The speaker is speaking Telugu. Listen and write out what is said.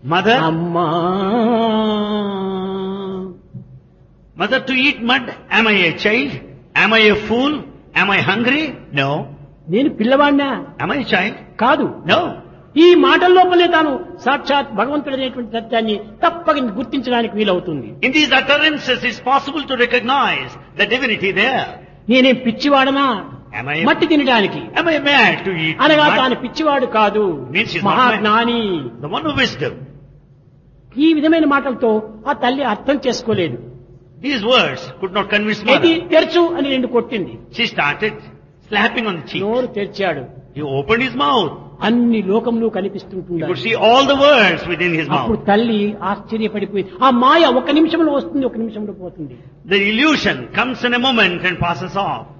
Mother, అమ్మా mother to eat mud? Am I a child? Am I a fool? Am I hungry? No. నేను పిల్లవాడినా Am I a child? కాదు No. ఈ మాటల లోపలే తాను సాక్షాత్ భగవంతుడనేటువంటి సత్యాన్ని తప్పక గుర్తించడానికి వీలవుతుంది In these utterances, it's possible to recognize the divinity there. నేనేం పిచ్చివాడనా Am I, మట్టి తినడానికి am I mad to eat అనగా mud? తాను పిచ్చివాడు కాదు Means he's not మహాజ్ఞాని The one of wisdom. ఈ విధమైన మాటలతో ఆ తల్లి అర్థం చేసుకోలేదు These words could not convince ఏది mother. తెరచు అని రెండు కొట్టింది She started slapping on the cheek. నోరు తెరిచాడు He opened his mouth. అన్ని లోకంలో He could కనిపిస్తుంటుంది see all the words within his అప్పుడు mouth. తల్లి ఆశ్చర్యపడిపోయి ఆ మాయ ఒక నిమిషంలో వస్తుంది ఒక నిమిషంలో పోతుంది The illusion comes in a moment and passes off.